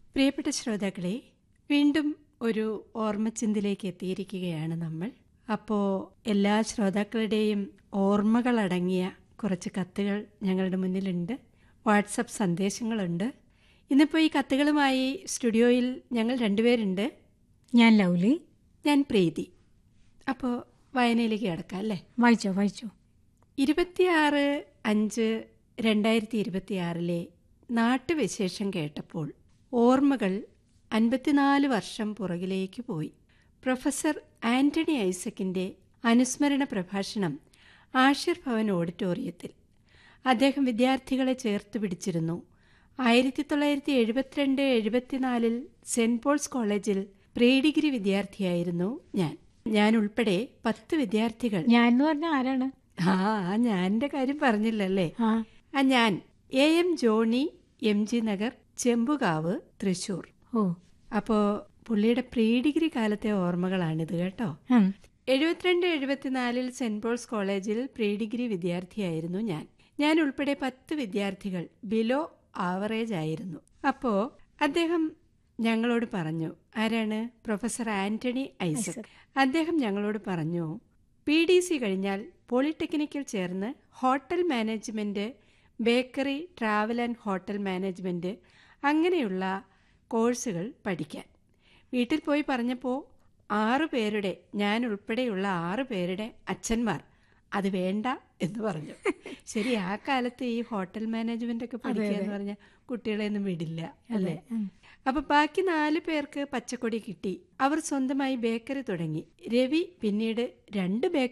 പ്രിയപ്പെട്ട ശ്രോതാക്കളെ വീണ്ടും ഒരു ഓർമ്മച്ചിന്തിലേക്ക് എത്തിയിരിക്കുകയാണ് നമ്മൾ അപ്പോൾ എല്ലാ ശ്രോതാക്കളുടെയും ഓർമ്മകളടങ്ങിയ കുറച്ച് കത്തുകൾ ഞങ്ങളുടെ മുന്നിലുണ്ട് വാട്സപ്പ് സന്ദേശങ്ങളുണ്ട് ഇന്നിപ്പോൾ ഈ കത്തുകളുമായി സ്റ്റുഡിയോയിൽ ഞങ്ങൾ രണ്ടുപേരുണ്ട് ഞാൻ ലൗലി ഞാൻ പ്രീതി അപ്പോൾ വായനയിലേക്ക് കിടക്കാം അല്ലേ വായിച്ചോ വായിച്ചോ ഇരുപത്തിയാറ് അഞ്ച് രണ്ടായിരത്തി ഇരുപത്തിയാറിലെ നാട്ടുവിശേഷം കേട്ടപ്പോൾ ഓർമ്മകൾ അൻപത്തിനാല് വർഷം പുറകിലേക്ക് പോയി പ്രൊഫസർ ആന്റണി ഐസക്കിന്റെ അനുസ്മരണ പ്രഭാഷണം ആഷിർ ഭവൻ ഓഡിറ്റോറിയത്തിൽ അദ്ദേഹം വിദ്യാർത്ഥികളെ ചേർത്ത് പിടിച്ചിരുന്നു ആയിരത്തി തൊള്ളായിരത്തി എഴുപത്തിരണ്ട് എഴുപത്തിനാലിൽ സെന്റ് പോൾസ് കോളേജിൽ പ്രീ ഡിഗ്രി വിദ്യാർത്ഥിയായിരുന്നു ഞാൻ ഞാൻ ഉൾപ്പെടെ പത്ത് വിദ്യാർത്ഥികൾ ഞാൻ എന്ന് പറഞ്ഞ ആരാണ് ആ ആ ഞാൻ്റെ കാര്യം പറഞ്ഞില്ലല്ലേ ആ ആ ഞാൻ A M Johnny M G Nagar Chembukavu Thrissur ഓ അപ്പോൾ പുള്ളിയുടെ പ്രീ ഡിഗ്രി കാലത്തെ ഓർമ്മകളാണിത് കേട്ടോ ഉം. എഴുപത്തിരണ്ട് എഴുപത്തിനാലിൽ സെന്റ് പോൾസ് കോളേജിൽ പ്രീ ഡിഗ്രി വിദ്യാർത്ഥിയായിരുന്നു ഞാൻ ഞാൻ ഉൾപ്പെടെ പത്ത് വിദ്യാർത്ഥികൾ ബിലോ ആവറേജ് ആയിരുന്നു അപ്പോ അദ്ദേഹം ഞങ്ങളോട് പറഞ്ഞു ആരാണ് പ്രൊഫസർ ആന്റണി ഐസക് അദ്ദേഹം ഞങ്ങളോട് പറഞ്ഞു പി ഡി സി കഴിഞ്ഞാൽ പോളിടെക്നിക്കിൽ ചേർന്ന് hotel management bakery travel and hotel management അങ്ങനെയുള്ള കോഴ്സുകൾ പഠിക്കാൻ വീട്ടിൽ പോയി പറഞ്ഞപ്പോൾ ആറു പേരുടെ ഞാൻ ഉൾപ്പെടെയുള്ള ആറു പേരുടെ അച്ഛന്മാർ അത് വേണ്ട എന്ന് പറഞ്ഞു ശരി ആ കാലത്ത് ഈ ഹോട്ടൽ മാനേജ്മെന്റ് ഒക്കെ പഠിക്കുക എന്ന് പറഞ്ഞാൽ കുട്ടികളെ ഒന്നും വിടില്ല അല്ലേ അപ്പൊ ബാക്കി നാല് പേർക്ക് പച്ചക്കൊടി കിട്ടി അവർ സ്വന്തമായി ബേക്കറി തുടങ്ങി രവി പിന്നീട് രണ്ട് ബേക്കറി